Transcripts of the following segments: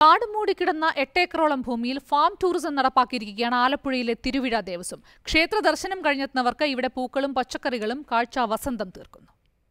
കാട് മൂടിക്കിടന്ന എട്ടേക്കറോളം ഭൂമിയിൽ farm tourism നടപ്പാക്കിയിരിക്കുകയാണ് ആലപ്പുഴയിലെ തിരുവിഴ ദേവസ്വം ക്ഷേത്ര ദർശനം കഴിഞ്ഞെത്തുന്നവർക്ക് ഇവിടെ പൂക്കളും പച്ചക്കറികളും കാഴ്ച വസന്തം തീർക്കുന്നു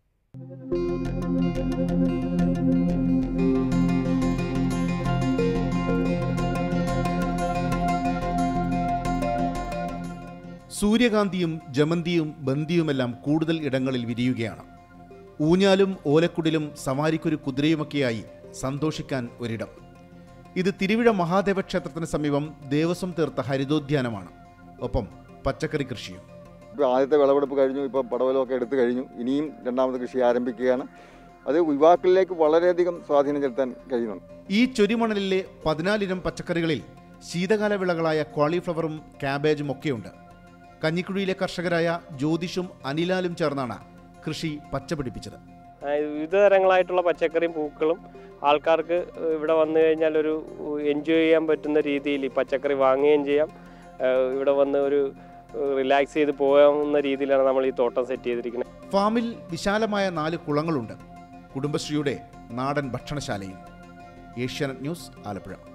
സൂര്യകാന്തിയും ജമന്തിയും ബന്ദിയുമെല്ലാം കൂടുതൽ ഇടങ്ങളിൽ വിരിയുകയാണ് ഊഞ്ഞാലും ഓലക്കുടിലും സവാരിക്കൊരു കുതിരയുമൊക്കെയായി സന്തോഷിക്കാൻ ഒരിടം ഇത് തിരുവിഴ മഹാദേവ ക്ഷേത്രത്തിന് സമീപം ദേവസ്വം തീർത്ത ഹരിതോദ്യാനമാണ് ഒപ്പം പച്ചക്കറി കൃഷിയും ഇപ്പോൾ ആദ്യത്തെ വിളവെടുപ്പ് കഴിഞ്ഞു ഇപ്പോൾ പടവലമൊക്കെ എടുത്തു കഴിഞ്ഞു ഇനിയും രണ്ടാമത് കൃഷി ആരംഭിക്കുകയാണ് അത് യുവാക്കളിലേക്ക് വളരെയധികം സ്വാധീനം ചെലുത്താൻ കഴിയുന്നുണ്ട് ഈ ചൊരിമണലിലെ പതിനാലിനം പച്ചക്കറികളിൽ ശീതകാല വിളകളായ കോളിഫ്ലവറും ക്യാബേജും ഒക്കെയുണ്ട് കഞ്ഞിക്കുഴിയിലെ കർഷകരായ ജ്യോതിഷും അനിലാലും ചേർന്നാണ് കൃഷി പച്ചപിടിപ്പിച്ചത് ആ, വിവിധ തരങ്ങളായിട്ടുള്ള പച്ചക്കറിയും പൂക്കളും ആൾക്കാർക്ക് ഇവിടെ വന്നു കഴിഞ്ഞാൽ ഒരു എൻജോയ് ചെയ്യാൻ പറ്റുന്ന രീതിയിൽ ഈ പച്ചക്കറി വാങ്ങുകയും ചെയ്യാം ആ, ഇവിടെ വന്ന് ഒരു റിലാക്സ് ചെയ്ത് പോകാവുന്ന രീതിയിലാണ് നമ്മൾ ഈ തോട്ടം സെറ്റ് ചെയ്തിരിക്കുന്നത് ഫാമിൽ വിശാലമായ നാല് കുളങ്ങളുണ്ട് കുടുംബശ്രീയുടെ നാടൻ ഭക്ഷണശാലയും ഏഷ്യാനെറ്റ് ന്യൂസ് ആലപ്പുഴ